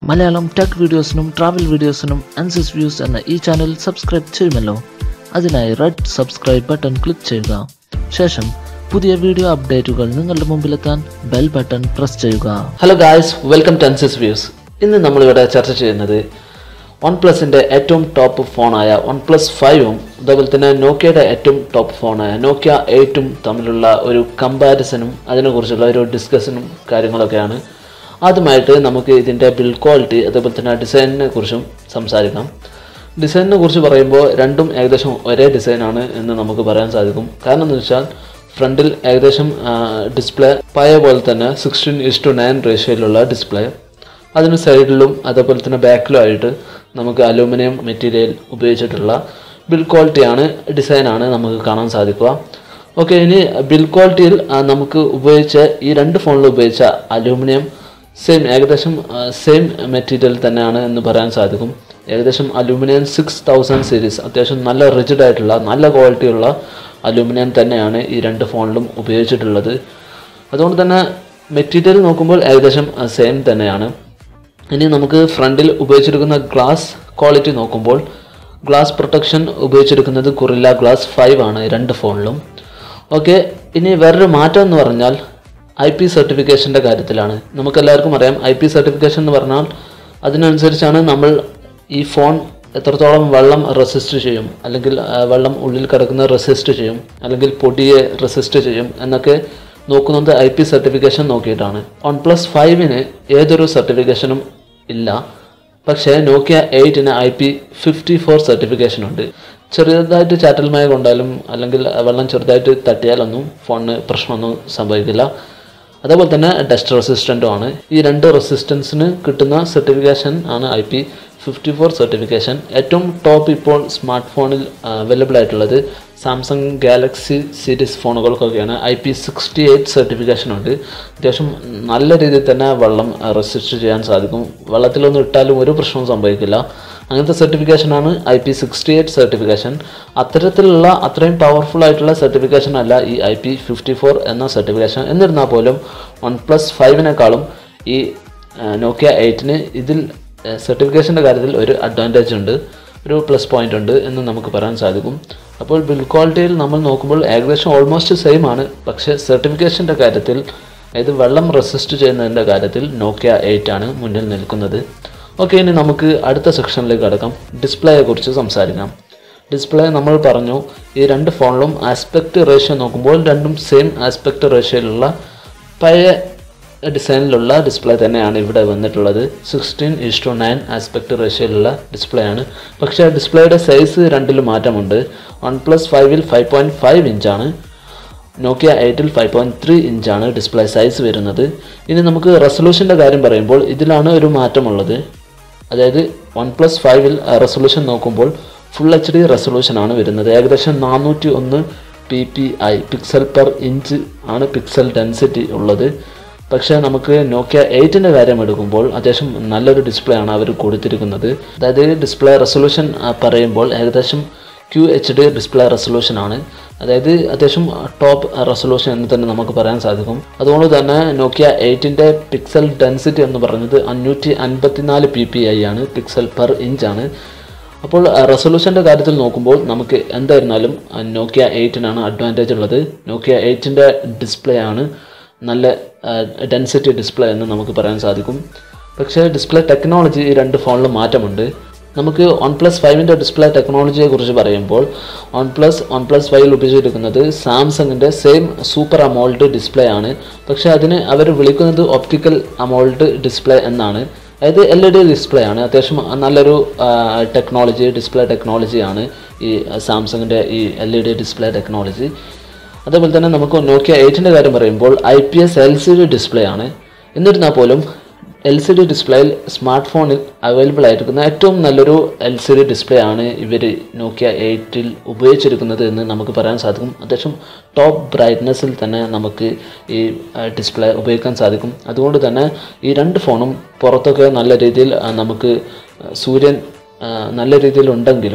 Malayalam tech വീഡിയോസിനും travel വീഡിയോസിനും Anzis views എന്ന ഈ ചാനൽ സബ്സ്ക്രൈബ് ചെയ്യുമല്ലോ അതിനായി റെഡ് സബ്സ്ക്രൈബ് ബട്ടൺ ക്ലിക്ക് ചെയ്യുക ശേഷം പുതിയ വീഡിയോ അപ്ഡേറ്റുകൾ നിങ്ങളുടെ മുമ്പിലെത്താൻ ബെൽ ബട്ടൺ പ്രസ് ചെയ്യുക hello guys welcome to Anzis views ഇന്ന് നമ്മളിവിടെ ചർച്ച ചെയ്യുന്നത് വൺ പ്ലസിൻ്റെ ഏറ്റവും ടോപ്പ് ഫോണായ വൺ പ്ലസ് ഫൈവും അതുപോലെ തന്നെ നോക്കിയയുടെ ഏറ്റവും ടോപ്പ് ഫോണായ നോക്കിയ എയ്റ്റും തമ്മിലുള്ള ഒരു കമ്പാരിസണും അതിനെക്കുറിച്ചുള്ള ഒരു ഡിസ്കഷനും കാര്യങ്ങളൊക്കെയാണ് ആദ്യമായിട്ട് നമുക്ക് ഇതിൻ്റെ ബിൽഡ് ക്വാളിറ്റി അതേപോലെ തന്നെ ഡിസൈനിനെ കുറിച്ചും സംസാരിക്കാം ഡിസൈനിനെ കുറിച്ച് പറയുമ്പോൾ രണ്ടും ഏകദേശം ഒരേ ഡിസൈനാണ് എന്ന് നമുക്ക് പറയാൻ സാധിക്കും കാരണം എന്ന് വെച്ചാൽ ഫ്രണ്ടിൽ ഏകദേശം ഡിസ്പ്ലേ പഴയ പോലെ തന്നെ സിക്സ്റ്റീൻ ഇസ് ടു നയൻ റേഷ്യോയിലുള്ള ഡിസ്പ്ലേ അതിന് സൈഡിലും അതേപോലെ തന്നെ ബാക്കിലും ആയിട്ട് നമുക്ക് അലൂമിനിയം മെറ്റീരിയൽ ഉപയോഗിച്ചിട്ടുള്ള ബിൽഡ് ക്വാളിറ്റിയാണ് ഡിസൈനാണ് നമുക്ക് കാണാൻ സാധിക്കുക ഓക്കെ ഇനി ബിൽഡ് ക്വാളിറ്റിയിൽ ആ, നമുക്ക് ഉപയോഗിച്ച ഈ രണ്ട് ഫോണിൽ ഉപയോഗിച്ച അലൂമിനിയം സെയിം ഏകദേശം സെയിം മെറ്റീരിയൽ തന്നെയാണ് എന്ന് പറയാൻ സാധിക്കും ഏകദേശം അലൂമിനിയം സിക്സ് തൗസൻഡ് സീരീസ് അത്യാവശ്യം നല്ല റിജിഡ് ആയിട്ടുള്ള നല്ല ക്വാളിറ്റിയുള്ള അലൂമിനിയം തന്നെയാണ് ഈ രണ്ട് ഫോണിലും ഉപയോഗിച്ചിട്ടുള്ളത് അതുകൊണ്ട് തന്നെ മെറ്റീരിയൽ നോക്കുമ്പോൾ ഏകദേശം സെയിം തന്നെയാണ് ഇനി നമുക്ക് ഫ്രണ്ടിൽ ഉപയോഗിച്ചിരിക്കുന്ന ഗ്ലാസ് ക്വാളിറ്റി നോക്കുമ്പോൾ ഗ്ലാസ് പ്രൊട്ടക്ഷൻ ഉപയോഗിച്ചിരിക്കുന്നത് കുറില്ല ഗ്ലാസ് ഫൈവ് ആണ് രണ്ട് ഫോണിലും ഓക്കെ ഇനി വേറൊരു മാറ്റം എന്ന് പറഞ്ഞാൽ ഐ പി സർട്ടിഫിക്കേഷൻ്റെ കാര്യത്തിലാണ് നമുക്കെല്ലാവർക്കും അറിയാം ഐ പി സർട്ടിഫിക്കേഷൻ എന്ന് പറഞ്ഞാൽ അതിനനുസരിച്ചാണ് നമ്മൾ ഈ ഫോൺ എത്രത്തോളം വെള്ളം റെസിസ്റ്റ് ചെയ്യും അല്ലെങ്കിൽ ആ, വെള്ളം ഉള്ളിൽ കിടക്കുന്ന റെസിസ്റ്റ് ചെയ്യും അല്ലെങ്കിൽ പൊടിയെ റെസിസ്റ്റ് ചെയ്യും എന്നൊക്കെ നോക്കുന്നത് ഐ പി സർട്ടിഫിക്കേഷൻ നോക്കിയിട്ടാണ് വൺ പ്ലസ് ഫൈവിന് ഏതൊരു സർട്ടിഫിക്കേഷനും ഇല്ല പക്ഷേ നോക്കിയ എയ്റ്റിന് I P fifty four certification ഉണ്ട് ചെറുതായിട്ട് ചാറ്റൽമയ കൊണ്ടാലും അല്ലെങ്കിൽ വെള്ളം ചെറുതായിട്ട് തട്ടിയാലൊന്നും ഫോണിന് പ്രശ്നമൊന്നും സംഭവിക്കില്ല അതേപോലെ തന്നെ ഡസ്റ്റ് റെസിസ്റ്റൻറ്റും ആണ് ഈ രണ്ട് റെസിസ്റ്റൻസിന് കിട്ടുന്ന സർട്ടിഫിക്കേഷൻ ആണ് I P fifty four certification ഏറ്റവും ടോപ്പ് ഇപ്പോൾ സ്മാർട്ട് ഫോണിൽ അവൈലബിൾ ആയിട്ടുള്ളത് സാംസങ് ഗാലക്സി സീരീസ് ഫോണുകൾക്കൊക്കെയാണ് I P sixty eight certification ഉണ്ട് അത്യാവശ്യം നല്ല രീതിയിൽ തന്നെ വെള്ളം റെസിസ്റ്റ് ചെയ്യാൻ സാധിക്കും വെള്ളത്തിലൊന്നും ഇട്ടാലും ഒരു പ്രശ്നവും സംഭവിക്കില്ല അങ്ങനത്തെ സർട്ടിഫിക്കേഷനാണ് I P sixty eight certification അത്തരത്തിലുള്ള അത്രയും പവർഫുൾ ആയിട്ടുള്ള സർട്ടിഫിക്കേഷൻ അല്ല ഈ ഐ പി ഫിഫ്റ്റി ഫോർ എന്ന സർട്ടിഫിക്കേഷൻ എന്നിരുന്നാൽ പോലും വൺ പ്ലസ് ഫൈവിനേക്കാളും ഈ നോക്കിയ എയ്റ്റിന് ഇതിൽ സർട്ടിഫിക്കേഷൻ്റെ കാര്യത്തിൽ ഒരു അഡ്വാൻറ്റേജ് ഉണ്ട് ഒരു പ്ലസ് പോയിന്റ് ഉണ്ട് എന്ന് നമുക്ക് പറയാൻ സാധിക്കും അപ്പോൾ ബിൽഡ് ക്വാളിറ്റിയിൽ നമ്മൾ നോക്കുമ്പോൾ ഏകദേശം ഓൾമോസ്റ്റ് സെയിം ആണ് പക്ഷേ സർട്ടിഫിക്കേഷൻ്റെ കാര്യത്തിൽ അതായത് വെള്ളം റെസിസ്റ്റ് ചെയ്യുന്നതിൻ്റെ കാര്യത്തിൽ നോക്കിയ എയ്റ്റ് ആണ് മുന്നിൽ നിൽക്കുന്നത് ഓക്കെ ഇനി നമുക്ക് അടുത്ത സെക്ഷനിലേക്ക് കടക്കാം ഡിസ്പ്ലേയെ കുറിച്ച് സംസാരിക്കാം ഡിസ്പ്ലേ നമ്മൾ പറഞ്ഞു ഈ രണ്ട് ഫോണിലും ആസ്പെക്ട് റേഷ്യോ നോക്കുമ്പോൾ രണ്ടും സെയിം ആസ്പെക്ട് റേഷ്യോയിലുള്ള പഴയ ഡിസൈനിലുള്ള ഡിസ്പ്ലേ തന്നെയാണ് ഇവിടെ വന്നിട്ടുള്ളത് sixteen is to nine aspect റേഷ്യോയിലുള്ള ഡിസ്പ്ലേ ആണ് പക്ഷേ ഡിസ്പ്ലേയുടെ സൈസ് രണ്ടിലും മാറ്റമുണ്ട് വൺ പ്ലസ് ഫൈവിൽ ഫൈവ് പോയിൻറ്റ് ഫൈവ് ഇഞ്ചാണ് നോക്കിയ എയ്റ്റിൽ ഫൈവ് പോയിൻറ്റ് ത്രീ ഇഞ്ചാണ് ഡിസ്പ്ലേ സൈസ് വരുന്നത് ഇനി നമുക്ക് റെസൊല്യൂഷൻ്റെ കാര്യം പറയുമ്പോൾ ഇതിലാണ് ഒരു മാറ്റമുള്ളത് അതായത് വൺ പ്ലസ് ഫൈവിൽ റെസൊല്യൂഷൻ നോക്കുമ്പോൾ ഫുൾ എച്ച് ഡി റെസൊല്യൂഷനാണ് വരുന്നത് ഏകദേശം നാനൂറ്റി ഒന്ന് P P I pixel per inch ആണ് പിക്സൽ ഡെൻസിറ്റി ഉള്ളത് പക്ഷേ നമുക്ക് നോക്കിയ എയ്റ്റിൻ്റെ കാര്യം എടുക്കുമ്പോൾ അത്യാവശ്യം നല്ലൊരു ഡിസ്പ്ലേ ആണ് അവർ കൊടുത്തിരിക്കുന്നത് അതായത് ഡിസ്പ്ലേ റെസൊല്യൂഷൻ പറയുമ്പോൾ ഏകദേശം Q H D display resolution ആണ് അതായത് അത്യാവശ്യം ടോപ്പ് റെസൊല്യൂഷൻ എന്ന് തന്നെ നമുക്ക് പറയാൻ സാധിക്കും അതുകൊണ്ട് തന്നെ നോക്കിയ എയ്റ്റിൻ്റെ പിക്സൽ ഡെൻസിറ്റി എന്ന് പറയുന്നത് അഞ്ഞൂറ്റി അൻപത്തിനാല് പി പി ഐ ആണ് പിക്സൽ പെർ ഇഞ്ച് ആണ് അപ്പോൾ റെസൊല്യൂഷൻ്റെ കാര്യത്തിൽ നോക്കുമ്പോൾ നമുക്ക് എന്തായിരുന്നാലും നോക്കിയ എയ്റ്റിനാണ് അഡ്വാൻറ്റേജ് ഉള്ളത് നോക്കിയ എയ്റ്റിൻ്റെ ഡിസ്പ്ലേ ആണ് നല്ല ഡെൻസിറ്റി ഡിസ്പ്ലേ എന്ന് നമുക്ക് പറയാൻ സാധിക്കും പക്ഷേ ഡിസ്പ്ലേ ടെക്നോളജി ഈ രണ്ട് ഫോണിലും മാറ്റമുണ്ട് നമുക്ക് വൺ പ്ലസ് ഫൈവിൻ്റെ ഡിസ്പ്ലേ ടെക്നോളജിയെ കുറിച്ച് പറയുമ്പോൾ വൺ പ്ലസ് വൺ പ്ലസ് ഫൈവിൽ ഉപയോഗിച്ചിരിക്കുന്നത് സാംസങ്ങിൻ്റെ സെയിം സൂപ്പർ അമോൾഡ് ഡിസ്പ്ലേ ആണ് പക്ഷേ അതിന് അവർ വിളിക്കുന്നത് ഒപ്റ്റിക്കൽ അമോൾഡ് ഡിസ്പ്ലേ എന്നാണ് അതായത് എൽ ഇ ഡി ഡിസ്പ്ലേ ആണ് അത്യാവശ്യം നല്ലൊരു ടെക്നോളജി ഡിസ്പ്ലേ ടെക്നോളജിയാണ് ഈ സാംസങ്ങിൻ്റെ ഈ L E D display technology അതേപോലെ തന്നെ നമുക്ക് നോക്കിയ എയ്റ്റിൻ്റെ കാര്യം പറയുമ്പോൾ I P S L C D display ആണ് എന്നിരുന്നാൽ പോലും എൽ സി ഡി ഡിസ്പ്ലേയിൽ സ്മാർട്ട് ഫോണിൽ അവൈലബിൾ ആയിരിക്കുന്ന ഏറ്റവും നല്ലൊരു എൽ സി ഡി ഡിസ്പ്ലേ ആണ് ഇവർ നോക്കിയ എയ്റ്റിൽ ഉപയോഗിച്ചിരിക്കുന്നത് എന്ന് നമുക്ക് പറയാൻ സാധിക്കും അത്യാവശ്യം ടോപ്പ് ബ്രൈറ്റ്നസ്സിൽ തന്നെ നമുക്ക് ഈ ഡിസ്പ്ലേ ഉപയോഗിക്കാൻ സാധിക്കും അതുകൊണ്ട് തന്നെ ഈ രണ്ട് ഫോണും പുറത്തൊക്കെ നല്ല രീതിയിൽ ആ, നമുക്ക് സൂര്യൻ ആ, നല്ല രീതിയിൽ ഉണ്ടെങ്കിലും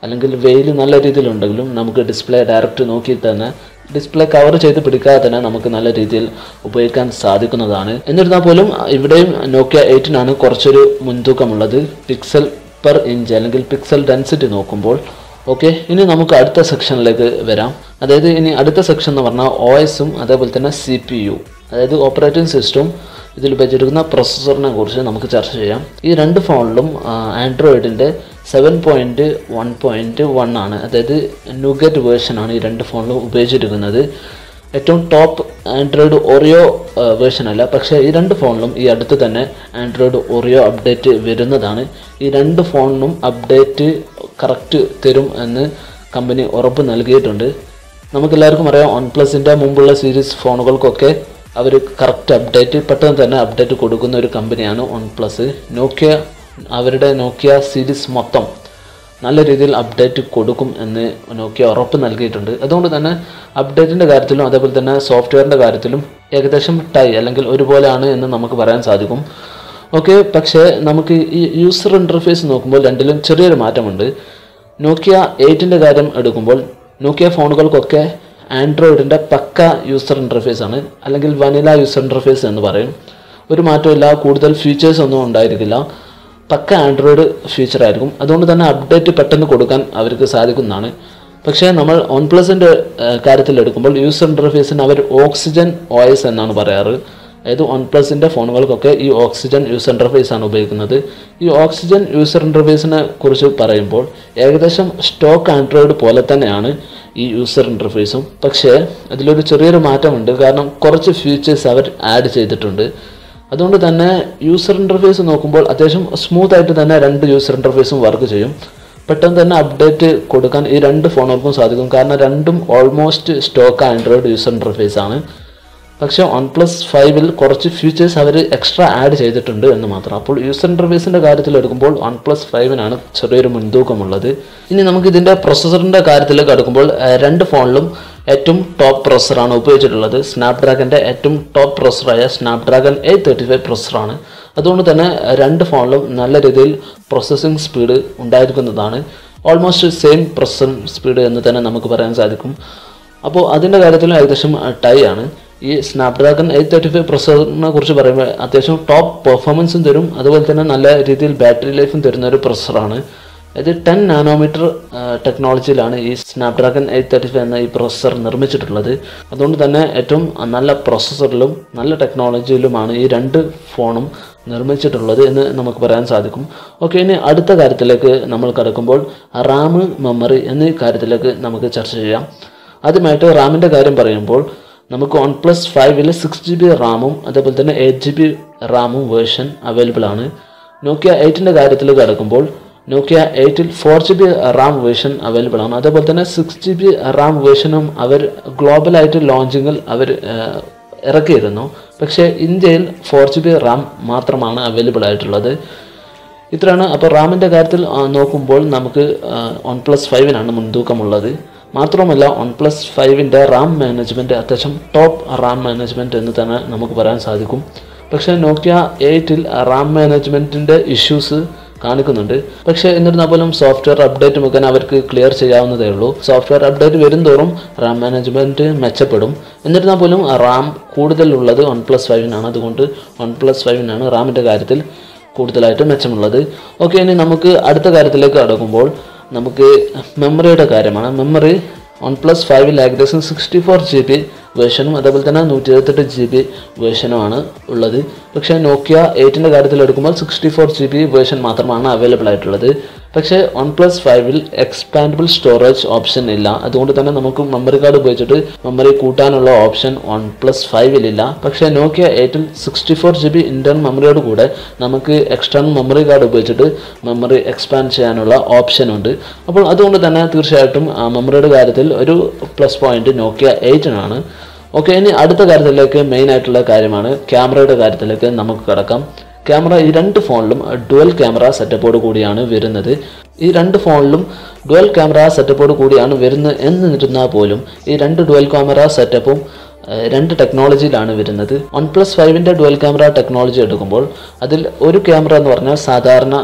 അല്ലെങ്കിൽ വെയിൽ നല്ല രീതിയിലുണ്ടെങ്കിലും നമുക്ക് ഡിസ്പ്ലേ ഡയറക്റ്റ് നോക്കി തന്നെ ഡിസ്പ്ലേ കവർ ചെയ്ത് പിടിക്കാതെ തന്നെ നമുക്ക് നല്ല രീതിയിൽ ഉപയോഗിക്കാൻ സാധിക്കുന്നതാണ് എന്നിരുന്നാൽ പോലും ഇവിടെയും നോക്കിയ എയ്റ്റിനാണ് കുറച്ചൊരു മുൻതൂക്കമുള്ളത് പിക്സൽ പെർ ഇഞ്ച് അല്ലെങ്കിൽ പിക്സൽ ഡെൻസിറ്റി നോക്കുമ്പോൾ ഓക്കെ ഇനി നമുക്ക് അടുത്ത സെക്ഷനിലേക്ക് വരാം അതായത് ഇനി അടുത്ത സെക്ഷൻ എന്ന് പറഞ്ഞാൽ ഒ എസും അതേപോലെ തന്നെ സി പി യു അതായത് ഓപ്പറേറ്റിംഗ് സിസ്റ്റവും ഇതിൽ ഉപയോഗിച്ചിരിക്കുന്ന പ്രൊസസ്സറിനെ കുറിച്ച് നമുക്ക് ചർച്ച ചെയ്യാം ഈ രണ്ട് ഫോണിലും ആൻഡ്രോയിഡിൻ്റെ seven point one point one ആണ് അതായത് നുഗറ്റ് വേർഷനാണ് ഈ രണ്ട് ഫോണിലും ഉപയോഗിച്ചിരിക്കുന്നത് ഏറ്റവും ടോപ്പ് ആൻഡ്രോയിഡ് ഒറിയോ വേർഷൻ അല്ല പക്ഷേ ഈ രണ്ട് ഫോണിലും ഈ അടുത്ത് തന്നെ ആൻഡ്രോയിഡ് ഒറിയോ അപ്ഡേറ്റ് വരുന്നതാണ് ഈ രണ്ട് ഫോണിനും അപ്ഡേറ്റ് കറക്റ്റ് തരും എന്ന് കമ്പനി ഉറപ്പ് നൽകിയിട്ടുണ്ട് നമുക്കെല്ലാവർക്കും അറിയാം വൺ പ്ലസിൻ്റെ മുമ്പുള്ള സീരീസ് ഫോണുകൾക്കൊക്കെ അവർ കറക്റ്റ് അപ്ഡേറ്റ് പെട്ടെന്ന് തന്നെ അപ്ഡേറ്റ് കൊടുക്കുന്ന ഒരു കമ്പനിയാണ് വൺ പ്ലസ് നോക്കിയ അവരുടെ നോക്കിയ സീരീസ് മൊത്തം നല്ല രീതിയിൽ അപ്ഡേറ്റ് കൊടുക്കും എന്ന് നോക്കിയ ഉറപ്പ് നൽകിയിട്ടുണ്ട് അതുകൊണ്ട് തന്നെ അപ്ഡേറ്റിൻ്റെ കാര്യത്തിലും അതേപോലെ തന്നെ സോഫ്റ്റ്വെയറിൻ്റെ കാര്യത്തിലും ഏകദേശം ടൈ അല്ലെങ്കിൽ ഒരുപോലെയാണ് എന്ന് നമുക്ക് പറയാൻ സാധിക്കും ഓക്കെ പക്ഷേ നമുക്ക് ഈ യൂസർ ഇൻ്റർഫേസ് നോക്കുമ്പോൾ രണ്ടിലും ചെറിയൊരു മാറ്റമുണ്ട് നോക്കിയ എയ്റ്റിൻ്റെ കാര്യം എടുക്കുമ്പോൾ നോക്കിയ ഫോണുകൾക്കൊക്കെ ആൻഡ്രോയിഡിൻ്റെ പക്ക യൂസർ ഇൻ്റർഫേസ് ആണ് അല്ലെങ്കിൽ വനില യൂസർ ഇൻ്റർഫേസ് എന്ന് പറയും ഒരു മാറ്റമില്ല കൂടുതൽ ഫീച്ചേഴ്സ് ഒന്നും ഉണ്ടായിരിക്കില്ല പക്ക ആൻഡ്രോയിഡ് ഫീച്ചർ ആയിരിക്കും അതുകൊണ്ട് തന്നെ അപ്ഡേറ്റ് പെട്ടെന്ന് കൊടുക്കാൻ അവർക്ക് സാധിക്കുന്നതാണ് പക്ഷേ നമ്മൾ വൺ പ്ലസിൻ്റെ കാര്യത്തിൽ എടുക്കുമ്പോൾ യൂസർ ഇൻ്റർഫേസിന് അവർ ഓക്സിജൻ ഒ എസ് എന്നാണ് പറയാറ് അതായത് വൺ പ്ലസിൻ്റെ ഫോണുകൾക്കൊക്കെ ഈ ഓക്സിജൻ യൂസർ ഇൻ്റർഫേസ് ആണ് ഉപയോഗിക്കുന്നത് ഈ ഓക്സിജൻ യൂസർ ഇൻ്റർഫേസിനെ കുറിച്ച് പറയുമ്പോൾ ഏകദേശം സ്റ്റോക്ക് ആൻഡ്രോയിഡ് പോലെ തന്നെയാണ് ഈ യൂസർ ഇൻ്റർഫേസും പക്ഷേ അതിലൊരു ചെറിയൊരു മാറ്റമുണ്ട് കാരണം കുറച്ച് ഫീച്ചേഴ്സ് അവർ ആഡ് ചെയ്തിട്ടുണ്ട് അതുകൊണ്ട് തന്നെ യൂസർ ഇൻ്റർഫേസ് നോക്കുമ്പോൾ അത്യാവശ്യം സ്മൂത്ത് ആയിട്ട് തന്നെ രണ്ട് യൂസർ ഇൻ്റർഫേസും വർക്ക് ചെയ്യും പെട്ടെന്ന് തന്നെ അപ്ഡേറ്റ് കൊടുക്കാൻ ഈ രണ്ട് ഫോണുകൾക്കും സാധിക്കും കാരണം രണ്ടും almost stock Android user interface ആണ് പക്ഷേ വൺ പ്ലസ് ഫൈവിൽ കുറച്ച് ഫീച്ചേഴ്സ് അവർ എക്സ്ട്രാ ആഡ് ചെയ്തിട്ടുണ്ട് എന്ന് മാത്രം അപ്പോൾ യൂസർ ഇൻ്റർഫേസിൻ്റെ കാര്യത്തിൽ എടുക്കുമ്പോൾ വൺ പ്ലസ് ഫൈവിനാണ് ചെറിയൊരു മുൻതൂക്കമുള്ളത് ഇനി നമുക്ക് ഇതിൻ്റെ പ്രൊസസ്സറിൻ്റെ കാര്യത്തിലേക്ക് എടുക്കുമ്പോൾ ഏഹ്, രണ്ട് ഫോണിലും ഏറ്റവും ടോപ്പ് പ്രൊസസ്സറാണ് ഉപയോഗിച്ചിട്ടുള്ളത് സ്നാപ്ഡ്രാഗൻ്റെ ഏറ്റവും ടോപ്പ് പ്രൊസസ്സറായ സ്നാപ്ഡ്രാഗൺ എയ്റ്റ് തേർട്ടി ഫൈവ് പ്രൊസസ്സറാണ് അതുകൊണ്ട് തന്നെ ഏഹ്, രണ്ട് ഫോണിലും നല്ല രീതിയിൽ പ്രോസസ്സിംഗ് സ്പീഡ് ഉണ്ടായിരിക്കുന്നതാണ് ഓൾമോസ്റ്റ് സെയിം പ്രോസസ്സിംഗ് സ്പീഡ് എന്ന് തന്നെ നമുക്ക് പറയാൻ സാധിക്കും അപ്പോൾ അതിൻ്റെ കാര്യത്തിലും ഏകദേശം ടൈ ആണ് ഈ സ്നാപ്ഡ്രാഗൺ എയ്റ്റ് തേർട്ടി ഫൈവ് പ്രൊസസറിനെ കുറിച്ച് പറയുമ്പോൾ അത്യാവശ്യം ടോപ്പ് പെർഫോമൻസും തരും അതുപോലെ തന്നെ നല്ല രീതിയിൽ ബാറ്ററി ലൈഫും തരുന്ന ഒരു പ്രൊസസ്സറാണ് ഇത് ടെൻ നാനോമീറ്റർ ടെക്നോളജിയിലാണ് ഈ സ്നാപ്ഡ്രാഗൺ എയ്റ്റ് തേർട്ടി ഫൈവ് എന്ന ഈ പ്രൊസസ്സർ നിർമ്മിച്ചിട്ടുള്ളത് അതുകൊണ്ട് തന്നെ ഏറ്റവും നല്ല പ്രൊസസ്സറിലും നല്ല ടെക്നോളജിയിലുമാണ് ഈ രണ്ട് ഫോണും നിർമ്മിച്ചിട്ടുള്ളത് എന്ന് നമുക്ക് പറയാൻ സാധിക്കും ഓക്കെ ഇനി അടുത്ത കാര്യത്തിലേക്ക് നമ്മൾ കടക്കുമ്പോൾ റാം മെമ്മറി എന്നീ കാര്യത്തിലേക്ക് നമുക്ക് ചർച്ച ചെയ്യാം ആദ്യമായിട്ട് റാമിൻ്റെ കാര്യം പറയുമ്പോൾ നമുക്ക് വൺ പ്ലസ് ഫൈവിൽ സിക്സ് ജി ബി റാമും അതേപോലെ തന്നെ എയ്റ്റ് ജി ബി റാമും വേർഷൻ അവൈലബിൾ ആണ് നോക്കിയ എയ്റ്റിൻ്റെ കാര്യത്തിൽ കിടക്കുമ്പോൾ നോക്കിയ എയ്റ്റിൽ four G B RAM version available ആണ് അതേപോലെ തന്നെ സിക്സ് ജി ബി റാം വേർഷനും അവർ ഗ്ലോബലായിട്ട് ലോഞ്ചിങ്ങിൽ അവർ ഏഹ്, ഇറക്കിയിരുന്നു പക്ഷേ ഇന്ത്യയിൽ ഫോർ ജി ബി റാം മാത്രമാണ് അവൈലബിൾ ആയിട്ടുള്ളത് ഇത്രയാണ് അപ്പോൾ റാമിൻ്റെ കാര്യത്തിൽ ആ, നോക്കുമ്പോൾ നമുക്ക് വൺ പ്ലസ് ഫൈവിനാണ് മുൻതൂക്കമുള്ളത് മാത്രമല്ല വൺ പ്ലസ് ഫൈവിൻ്റെ റാം മാനേജ്മെൻറ്റ് അത്യാവശ്യം ടോപ്പ് റാം മാനേജ്മെൻറ്റ് എന്ന് തന്നെ നമുക്ക് പറയാൻ സാധിക്കും പക്ഷേ നോക്കിയ എയ്റ്റിൽ റാം മാനേജ്മെൻറ്റിൻ്റെ ഇഷ്യൂസ് കാണിക്കുന്നുണ്ട് പക്ഷേ എന്നിരുന്നാൽ പോലും സോഫ്റ്റ്വെയർ അപ്ഡേറ്റ് മുഖേന അവർക്ക് ക്ലിയർ ചെയ്യാവുന്നതേ ഉള്ളൂ സോഫ്റ്റ്വെയർ അപ്ഡേറ്റ് വരും തോറും റാം മാനേജ്മെൻറ്റ് മെച്ചപ്പെടും എന്നിരുന്നാൽ പോലും റാം കൂടുതലുള്ളത് വൺ പ്ലസ് ഫൈവിനാണ് അതുകൊണ്ട് വൺ പ്ലസ് ഫൈവിനാണ് റാമിൻ്റെ കാര്യത്തിൽ കൂടുതലായിട്ട് മെച്ചമുള്ളത് ഓക്കെ ഇനി നമുക്ക് അടുത്ത കാര്യത്തിലേക്ക് കടക്കുമ്പോൾ നമുക്ക് മെമ്മറിയുടെ കാര്യമാണ് മെമ്മറി വൺ പ്ലസ് ഫൈവിൽ ഏകദേശം സിക്സ്റ്റി ഫോർ ജി ബി വേർഷനും അതേപോലെ തന്നെ നൂറ്റി ഇരുപത്തെട്ട് ജി ബി വേർഷനുമാണ് ഉള്ളത് പക്ഷേ നോക്കിയ എയ്റ്റിൻ്റെ കാര്യത്തിൽ എടുക്കുമ്പോൾ sixty four G B version മാത്രമാണ് അവൈലബിൾ ആയിട്ടുള്ളത് പക്ഷേ വൺ പ്ലസ് ഫൈവിൽ എക്സ്പാൻഡബിൾ സ്റ്റോറേജ് ഓപ്ഷൻ ഇല്ല അതുകൊണ്ട് തന്നെ നമുക്ക് മെമ്മറി കാർഡ് ഉപയോഗിച്ചിട്ട് മെമ്മറി കൂട്ടാനുള്ള ഓപ്ഷൻ വൺ പ്ലസ് ഫൈവിലില്ല പക്ഷേ നോക്കിയ എയ്റ്റിൽ sixty four G B internal മെമ്മറിയോട് കൂടെ നമുക്ക് എക്സ്റ്റേണൽ മെമ്മറി കാർഡ് ഉപയോഗിച്ചിട്ട് മെമ്മറി എക്സ്പാൻഡ് ചെയ്യാനുള്ള ഓപ്ഷൻ ഉണ്ട് അപ്പോൾ അതുകൊണ്ട് തന്നെ തീർച്ചയായിട്ടും ആ മെമ്മറിയുടെ കാര്യത്തിൽ ഒരു പ്ലസ് പോയിന്റ് നോക്കിയ എയ്റ്റിനാണ് ഓക്കെ ഇനി അടുത്ത കാര്യത്തിലേക്ക് മെയിൻ ആയിട്ടുള്ള കാര്യമാണ് ക്യാമറയുടെ കാര്യത്തിലേക്ക് നമുക്ക് കിടക്കാം ക്യാമറ ഈ രണ്ട് ഫോണിലും ഡുവൽ ക്യാമറ സെറ്റപ്പോട് കൂടിയാണ് വരുന്നത് ഈ രണ്ട് ഫോണിലും ഡുവൽ ക്യാമറ സെറ്റപ്പോട് കൂടിയാണ് വരുന്നത് എന്നിരുന്നാൽ പോലും ഈ രണ്ട് ഡുവൽ ക്യാമറ സെറ്റപ്പും ഏഹ്, രണ്ട് ടെക്നോളജിയിലാണ് വരുന്നത് വൺ പ്ലസ് ഫൈവിൻ്റെ ഡുവൽ ക്യാമറ ടെക്നോളജി എടുക്കുമ്പോൾ അതിൽ ഒരു ക്യാമറ എന്ന് പറഞ്ഞാൽ സാധാരണ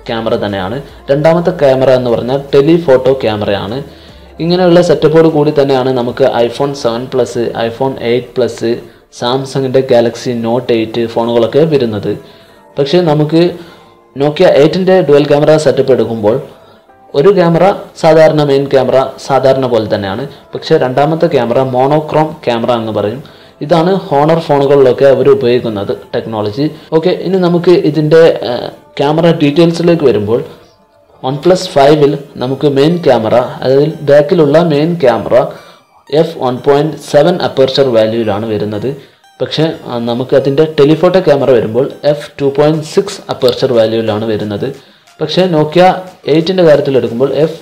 ക്യാമറ തന്നെയാണ് രണ്ടാമത്തെ ക്യാമറ എന്ന് പറഞ്ഞാൽ ടെലിഫോട്ടോ ക്യാമറയാണ് ഇങ്ങനെയുള്ള സെറ്റപ്പോട് കൂടി തന്നെയാണ് നമുക്ക് iPhone seven plus iPhone eight plus സാംസങ്ങിൻ്റെ ഗാലക്സി നോട്ട് എയ്റ്റ് ഫോണുകളൊക്കെ വരുന്നത് പക്ഷേ നമുക്ക് നോക്കിയ എയ്റ്റിൻ്റെ ഡുവൽ ക്യാമറ സെറ്റപ്പ് എടുക്കുമ്പോൾ ഒരു ക്യാമറ സാധാരണ മെയിൻ ക്യാമറ സാധാരണ പോലെ തന്നെയാണ് പക്ഷേ രണ്ടാമത്തെ ക്യാമറ മോണോക്രോം ക്യാമറ എന്ന് പറയും ഇതാണ് ഹോണർ ഫോണുകളിലൊക്കെ അവർ ഉപയോഗിക്കുന്നത് ടെക്നോളജി ഓക്കെ ഇനി നമുക്ക് ഇതിൻ്റെ ക്യാമറ ഡീറ്റെയിൽസിലേക്ക് വരുമ്പോൾ വൺ പ്ലസ് ഫൈവിൽ നമുക്ക് മെയിൻ ക്യാമറ അതായത് ബാക്കിലുള്ള main camera f one point seven aperture വാല്യൂവിലാണ് വരുന്നത് പക്ഷേ ആ, നമുക്ക് അതിൻ്റെ ടെലിഫോട്ടോ ക്യാമറ വരുമ്പോൾ f two point six aperture വാല്യൂവിലാണ് വരുന്നത് പക്ഷേ നോക്കിയ എയ്റ്റിൻ്റെ കാര്യത്തിൽ എടുക്കുമ്പോൾ f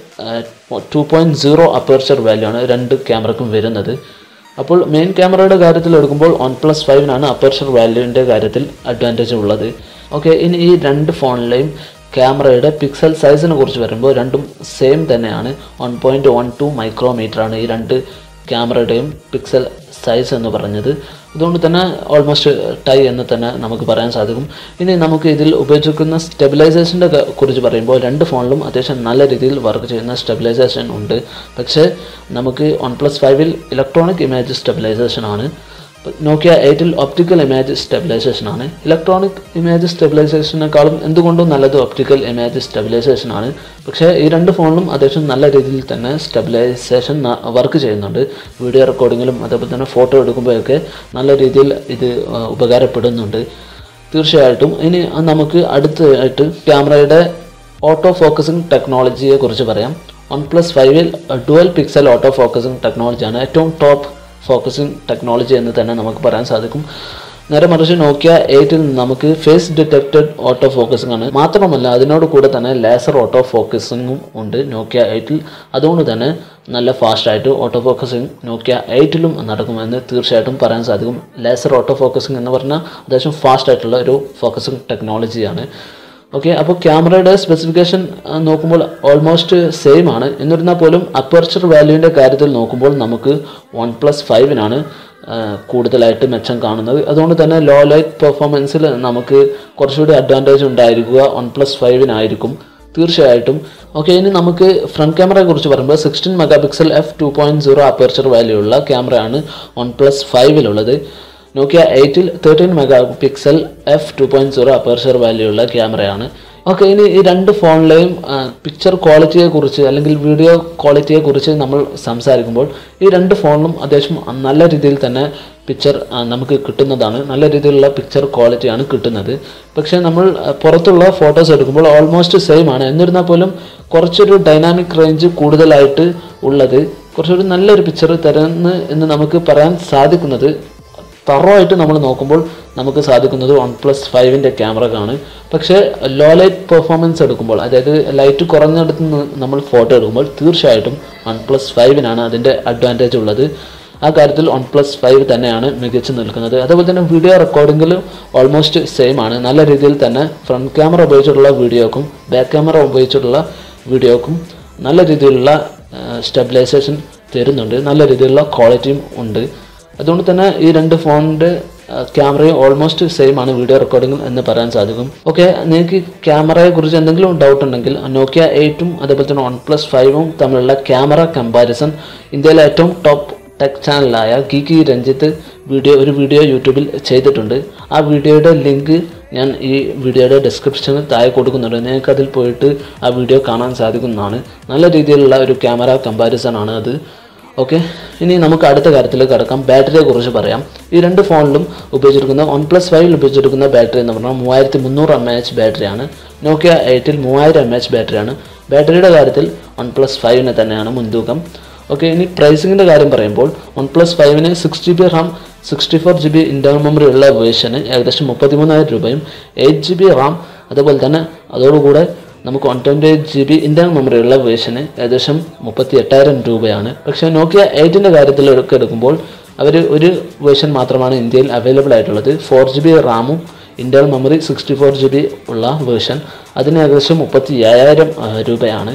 two point zero aperture value ആണ് രണ്ട് ക്യാമറക്കും വരുന്നത് അപ്പോൾ മെയിൻ ക്യാമറയുടെ കാര്യത്തിൽ എടുക്കുമ്പോൾ വൺ പ്ലസ് ഫൈവിനാണ് അപ്പർച്ചർ വാല്യൂവിൻ്റെ കാര്യത്തിൽ അഡ്വാൻറ്റേജ് ഉള്ളത് ഓക്കെ ഇനി ഈ രണ്ട് ഫോണിലെയും ക്യാമറയുടെ പിക്സൽ സൈസിനെ കുറിച്ച് വരുമ്പോൾ രണ്ടും സെയിം തന്നെയാണ് വൺ പോയിൻറ്റ് വൺ ടു മൈക്രോമീറ്ററാണ് ഈ രണ്ട് ക്യാമറയുടെയും പിക്സൽ സൈസ് എന്ന് പറഞ്ഞത് അതുകൊണ്ട് തന്നെ ഓൾമോസ്റ്റ് ടൈ എന്ന് തന്നെ നമുക്ക് പറയാൻ സാധിക്കും ഇനി നമുക്ക് ഇതിൽ ഉപയോഗിക്കുന്ന സ്റ്റെബിലൈസേഷൻ്റെ കുറിച്ച് പറയുമ്പോൾ രണ്ട് ഫോണിലും അത്യാവശ്യം നല്ല രീതിയിൽ വർക്ക് ചെയ്യുന്ന സ്റ്റെബിലൈസേഷൻ ഉണ്ട് പക്ഷേ നമുക്ക് വൺ പ്ലസ് ഫൈവിൽ ഇലക്ട്രോണിക് ഇമേജ് സ്റ്റെബിലൈസേഷൻ ആണ് നോക്കിയ എയ്റ്റിൽ ഒപ്റ്റിക്കൽ ഇമേജ് സ്റ്റെബിലൈസേഷൻ ആണ് ഇലക്ട്രോണിക് ഇമേജ് സ്റ്റെബിലൈസേഷനേക്കാളും എന്തുകൊണ്ടും നല്ലത് ഒപ്റ്റിക്കൽ ഇമേജ് സ്റ്റെബിലൈസേഷൻ ആണ് പക്ഷേ ഈ രണ്ട് ഫോണിലും അത്യാവശ്യം നല്ല രീതിയിൽ തന്നെ സ്റ്റെബിലൈസേഷൻ വർക്ക് ചെയ്യുന്നുണ്ട് വീഡിയോ റെക്കോർഡിങ്ങിലും അതേപോലെ തന്നെ ഫോട്ടോ എടുക്കുമ്പോഴൊക്കെ നല്ല രീതിയിൽ ഇത് ആ, ഉപകാരപ്പെടുന്നുണ്ട് തീർച്ചയായിട്ടും ഇനി നമുക്ക് അടുത്തായിട്ട് ക്യാമറയുടെ ഓട്ടോ ഫോക്കസിംഗ് ടെക്നോളജിയെ കുറിച്ച് പറയാം വൺ പ്ലസ് ഫൈവിൽ ഡുവൽ പിക്സൽ ഓട്ടോ ഫോക്കസിംഗ് ടെക്നോളജിയാണ് ഏറ്റവും ടോപ്പ് ഫോക്കസിംഗ് ടെക്നോളജി എന്ന് തന്നെ നമുക്ക് പറയാൻ സാധിക്കും നേരെ മറിച്ച് നോക്കിയ എയ്റ്റിൽ നമുക്ക് ഫേസ് ഡിറ്റക്റ്റഡ് ഓട്ടോ ഫോക്കസിംഗ് ആണ് മാത്രമല്ല അതിനോട് കൂടെ തന്നെ ലേസർ ഓട്ടോ ഫോക്കസിങ്ങും ഉണ്ട് നോക്കിയ എയ്റ്റിൽ അതുകൊണ്ട് തന്നെ നല്ല ഫാസ്റ്റായിട്ട് ഓട്ടോ ഫോക്കസിങ് നോക്കിയ എയ്റ്റിലും നടക്കുമെന്ന് തീർച്ചയായിട്ടും പറയാൻ സാധിക്കും ലേസർ ഓട്ടോ ഫോക്കസിംഗ് എന്ന് പറഞ്ഞാൽ അത്യാവശ്യം ഫാസ്റ്റ് ആയിട്ടുള്ള ഒരു ഫോക്കസിംഗ് ടെക്നോളജിയാണ് ഓക്കെ അപ്പോൾ ക്യാമറയുടെ സ്പെസിഫിക്കേഷൻ നോക്കുമ്പോൾ ഓൾമോസ്റ്റ് സെയിം ആണ് എന്നിരുന്നാൽ പോലും അപ്പർച്ചർ വാല്യൂവിൻ്റെ കാര്യത്തിൽ നോക്കുമ്പോൾ നമുക്ക് വൺ പ്ലസ് ഫൈവിനാണ് കൂടുതലായിട്ട് മെച്ചം കാണുന്നത് അതുകൊണ്ട് തന്നെ ലോ ലൈറ്റ് പെർഫോമൻസിൽ നമുക്ക് കുറച്ചുകൂടി അഡ്വാൻറ്റേജ് ഉണ്ടായിരിക്കുക വൺ പ്ലസ് ഫൈവിനായിരിക്കും തീർച്ചയായിട്ടും ഓക്കെ ഇനി നമുക്ക് ഫ്രണ്ട് ക്യാമറയെ കുറിച്ച് പറയുമ്പോൾ sixteen mega pixel f two point zero aperture value ഉള്ള ക്യാമറയാണ് വൺ പ്ലസ് ഫൈവിലുള്ളത് നോക്കിയ എയ്റ്റിൽ thirteen mega pixel f two point zero aperture value ഉള്ള ക്യാമറയാണ് ഓക്കെ ഇനി ഈ രണ്ട് ഫോണിലെയും പിക്ചർ ക്വാളിറ്റിയെ കുറിച്ച് അല്ലെങ്കിൽ വീഡിയോ ക്വാളിറ്റിയെ കുറിച്ച് നമ്മൾ സംസാരിക്കുമ്പോൾ ഈ രണ്ട് ഫോണിലും അത്യാവശ്യം നല്ല രീതിയിൽ തന്നെ പിക്ചർ നമുക്ക് കിട്ടുന്നതാണ് നല്ല രീതിയിലുള്ള പിക്ചർ ക്വാളിറ്റിയാണ് കിട്ടുന്നത് പക്ഷേ നമ്മൾ ആ, പുറത്തുള്ള ഫോട്ടോസ് എടുക്കുമ്പോൾ ഓൾമോസ്റ്റ് സെയിം ആണ് എന്നിരുന്നാൽ പോലും കുറച്ചൊരു ഡൈനാമിക് റേഞ്ച് കൂടുതലായിട്ട് ഉള്ളത് കുറച്ചൊരു നല്ലൊരു പിക്ചർ തരുന്നു എന്ന് നമുക്ക് പറയാൻ സാധിക്കുന്നത് തറവായിട്ട് നമ്മൾ നോക്കുമ്പോൾ നമുക്ക് സാധിക്കുന്നത് വൺ പ്ലസ് ഫൈവിൻ്റെ ക്യാമറക്കാണ് പക്ഷേ ലോ ലൈറ്റ് പെർഫോമൻസ് എടുക്കുമ്പോൾ അതായത് ലൈറ്റ് കുറഞ്ഞെടുത്ത് നിന്ന് നമ്മൾ ഫോട്ടോ എടുക്കുമ്പോൾ തീർച്ചയായിട്ടും വൺ പ്ലസ് ഫൈവിനാണ് അതിൻ്റെ അഡ്വാൻറ്റേജ് ഉള്ളത് ആ കാര്യത്തിൽ വൺ പ്ലസ് ഫൈവ് തന്നെയാണ് മികച്ചു നിൽക്കുന്നത് അതേപോലെ തന്നെ വീഡിയോ റെക്കോർഡിങ്ങിലും ഓൾമോസ്റ്റ് സെയിം ആണ് നല്ല രീതിയിൽ തന്നെ ഫ്രണ്ട് ക്യാമറ ഉപയോഗിച്ചിട്ടുള്ള വീഡിയോക്കും ബാക്ക് ക്യാമറ ഉപയോഗിച്ചിട്ടുള്ള വീഡിയോക്കും നല്ല രീതിയിലുള്ള സ്റ്റെബിലൈസേഷൻ തരുന്നുണ്ട് നല്ല രീതിയിലുള്ള ക്വാളിറ്റിയും ഉണ്ട് അതുകൊണ്ട് തന്നെ ഈ രണ്ട് ഫോണിൻ്റെ ക്യാമറയും ഓൾമോസ്റ്റ് സെയിം ആണ് വീഡിയോ റെക്കോർഡിംഗ് എന്ന് പറയാൻ സാധിക്കും ഓക്കെ നിങ്ങൾക്ക് ക്യാമറയെ കുറിച്ച് എന്തെങ്കിലും ഡൗട്ട് ഉണ്ടെങ്കിൽ നോക്കിയ എയ്റ്റും അതേപോലെ തന്നെ വൺ പ്ലസ് ഫൈവും തമ്മിലുള്ള ക്യാമറ കമ്പാരിസൺ ഇന്ത്യയിലെ ഏറ്റവും ടോപ്പ് ടെക് ചാനലായ ഗീക്കി രഞ്ജിത്ത് വീഡിയോ ഒരു വീഡിയോ യൂട്യൂബിൽ ചെയ്തിട്ടുണ്ട് ആ വീഡിയോയുടെ ലിങ്ക് ഞാൻ ഈ വീഡിയോയുടെ ഡിസ്ക്രിപ്ഷനിൽ താഴെ കൊടുക്കുന്നുണ്ട് നിങ്ങൾക്ക് അതിൽ പോയിട്ട് ആ വീഡിയോ കാണാൻ സാധിക്കുന്നതാണ് നല്ല രീതിയിലുള്ള ഒരു ക്യാമറ കമ്പാരിസൺ ആണ് അത് ഓക്കെ ഇനി നമുക്ക് അടുത്ത കാര്യത്തിലേക്ക് കടക്കാം ബാറ്ററിയെ കുറിച്ച് പറയാം ഈ രണ്ട് ഫോണിലും ഉപയോഗിച്ചിരിക്കുന്ന വൺ പ്ലസ് ഫൈവിൽ ഉപയോഗിച്ചിരിക്കുന്ന ബാറ്ററി എന്ന് പറഞ്ഞാൽ മൂവായിരത്തി മുന്നൂറ് എം എച്ച് ബാറ്ററിയാണ് നോക്കിയ എയ്റ്റിൽ മൂവായിരം എം എച്ച് ബാറ്ററിയാണ് ബാറ്ററിയുടെ കാര്യത്തിൽ വൺ പ്ലസ് ഫൈവിന് തന്നെയാണ് മുൻതൂക്കം ഓക്കെ ഇനി പ്രൈസിങ്ങിൻ്റെ കാര്യം പറയുമ്പോൾ വൺ പ്ലസ് ഫൈവിന് six G B RAM sixty four G B internal memory ഉള്ള വേർഷന് ഏകദേശം മുപ്പത്തിമൂന്നായിരം രൂപയും എയ്റ്റ് ജി ബി റാം അതുപോലെ തന്നെ അതോടുകൂടെ നമുക്ക് one twenty eight G B internal memory ഉള്ള വേർഷന് ഏകദേശം മുപ്പത്തി എട്ടായിരം രൂപയാണ് പക്ഷേ നോക്കിയ എയ്റ്റിൻ്റെ കാര്യത്തിൽ ഒക്കെ എടുക്കുമ്പോൾ അവർ ഒരു വേർഷൻ മാത്രമാണ് ഇന്ത്യയിൽ അവൈലബിൾ ആയിട്ടുള്ളത് ഫോർ ജി ബി റാമും internal memory sixty four G B ഉള്ള വേർഷൻ അതിന് ഏകദേശം മുപ്പത്തി ഏഴായിരം രൂപയാണ്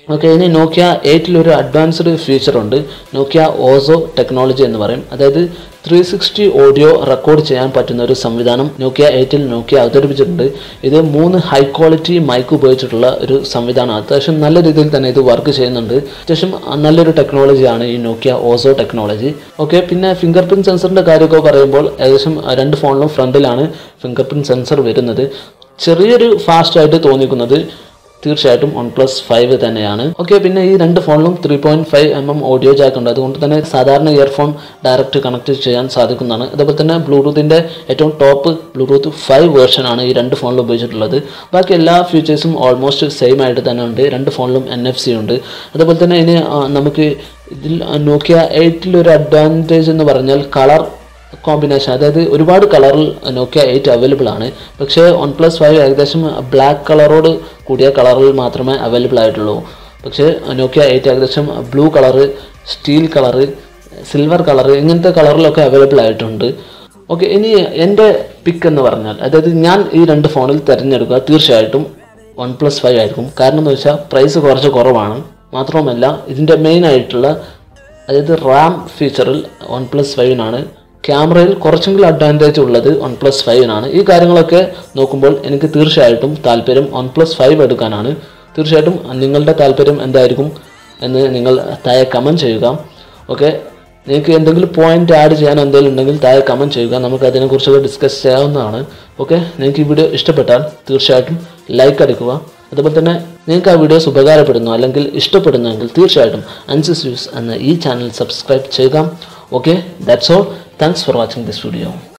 ഓക്കെ ഇനി നോക്കിയ എയ്റ്റിൽ ഒരു അഡ്വാൻസ്ഡ് ഫീച്ചർ ഉണ്ട് നോക്കിയ ഓസോ ടെക്നോളജി എന്ന് പറയും അതായത് ത്രീ സിക്സ്റ്റി ഓഡിയോ റെക്കോർഡ് ചെയ്യാൻ പറ്റുന്ന ഒരു സംവിധാനം നോക്കിയ എയ്റ്റിൽ നോക്കിയ അവതരിപ്പിച്ചിട്ടുണ്ട് ഇത് മൂന്ന് ഹൈ ക്വാളിറ്റി മൈക്ക് ഉപയോഗിച്ചിട്ടുള്ള ഒരു സംവിധാനം അത്യാവശ്യം നല്ല രീതിയിൽ തന്നെ ഇത് വർക്ക് ചെയ്യുന്നുണ്ട് അത്യാവശ്യം നല്ലൊരു ടെക്നോളജിയാണ് ഈ നോക്കിയ ഓസോ ടെക്നോളജി ഓക്കെ പിന്നെ ഫിംഗർ പ്രിൻറ്റ് സെൻസറിൻ്റെ കാര്യമൊക്കെ പറയുമ്പോൾ ഏകദേശം രണ്ട് ഫോണിലും ഫ്രണ്ടിലാണ് ഫിംഗർ പ്രിൻറ്റ് സെൻസർ വരുന്നത് ചെറിയൊരു ഫാസ്റ്റ് ആയിട്ട് തോന്നിക്കുന്നത് തീർച്ചയായിട്ടും വൺ പ്ലസ് ഫൈവ് തന്നെയാണ് ഓക്കെ പിന്നെ ഈ രണ്ട് ഫോണിലും three point five M M audio jack ഉണ്ട് അതുകൊണ്ട് തന്നെ സാധാരണ ഇയർഫോൺ ഡയറക്റ്റ് കണക്ട് ചെയ്യാൻ സാധിക്കുന്നതാണ് അതുപോലെ തന്നെ ബ്ലൂടൂത്തിൻ്റെ ഏറ്റവും ടോപ്പ് ബ്ലൂടൂത്ത് ഫൈവ് വേർഷൻ ആണ് ഈ രണ്ട് ഫോണിലും ഉപയോഗിച്ചിട്ടുള്ളത് ബാക്കി എല്ലാ ഫീച്ചേഴ്സും ഓൾമോസ്റ്റ് സെയിം ആയിട്ട് തന്നെ ഉണ്ട് രണ്ട് ഫോണിലും എൻ എഫ് സി ഉണ്ട് അതുപോലെ തന്നെ ഇനി ആ, നമുക്ക് ഇതിൽ നോക്കിയ എയ്റ്റിൽ ഒരു അഡ്വാൻറ്റേജ് എന്ന് പറഞ്ഞാൽ കളർ കോമ്പിനേഷൻ അതായത് ഒരുപാട് കളറിൽ നോക്കിയ എയ്റ്റ് അവൈലബിൾ ആണ് പക്ഷേ വൺ പ്ലസ് ഫൈവ് ഏകദേശം ബ്ലാക്ക് കളറോട് കൂടിയ കളറിൽ മാത്രമേ അവൈലബിൾ ആയിട്ടുള്ളൂ പക്ഷേ നോക്കിയ എയ്റ്റ് ഏകദേശം blue colour steel colour silver colour ഇങ്ങനത്തെ കളറിലൊക്കെ അവൈലബിൾ ആയിട്ടുണ്ട് ഓക്കെ ഇനി എൻ്റെ പിക്ക് എന്ന് പറഞ്ഞാൽ അതായത് ഞാൻ ഈ രണ്ട് ഫോണിൽ തിരഞ്ഞെടുക്കുക തീർച്ചയായിട്ടും വൺ പ്ലസ് ഫൈവ് ആയിരിക്കും കാരണം എന്ന് വെച്ചാൽ പ്രൈസ് കുറച്ച് കുറവാണ് മാത്രവുമല്ല ഇതിൻ്റെ മെയിൻ ആയിട്ടുള്ള അതായത് റാം ഫീച്ചറിൽ വൺ പ്ലസ് ഫൈവിനാണ് ക്യാമറയിൽ കുറച്ചെങ്കിലും അഡ്വാൻറ്റേജ് ഉള്ളത് വൺ പ്ലസ് ഫൈവിനാണ് ഈ കാര്യങ്ങളൊക്കെ നോക്കുമ്പോൾ എനിക്ക് തീർച്ചയായിട്ടും താല്പര്യം വൺ പ്ലസ് ഫൈവ് എടുക്കാനാണ് തീർച്ചയായിട്ടും നിങ്ങളുടെ താല്പര്യം എന്തായിരിക്കും എന്ന് നിങ്ങൾ താഴെ കമൻറ്റ് ചെയ്യുക ഓക്കെ നിങ്ങൾക്ക് എന്തെങ്കിലും പോയിന്റ് ആഡ് ചെയ്യാൻ എന്തെങ്കിലും ഉണ്ടെങ്കിൽ താഴെ കമൻറ്റ് ചെയ്യുക നമുക്ക് അതിനെക്കുറിച്ചൊക്കെ ഡിസ്കസ് ചെയ്യാവുന്നതാണ് ഓക്കെ നിങ്ങൾക്ക് ഈ വീഡിയോ ഇഷ്ടപ്പെട്ടാൽ തീർച്ചയായിട്ടും ലൈക്ക് അടിക്കുക അതുപോലെ തന്നെ നിങ്ങൾക്ക് ആ വീഡിയോസ് ഉപകാരപ്പെടുന്നു അല്ലെങ്കിൽ ഇഷ്ടപ്പെടുന്നുവെങ്കിൽ തീർച്ചയായിട്ടും അൻസിസ് വ്യൂസ് എന്ന ഈ ചാനൽ സബ്സ്ക്രൈബ് ചെയ്യുക okay that's all thanks for watching this video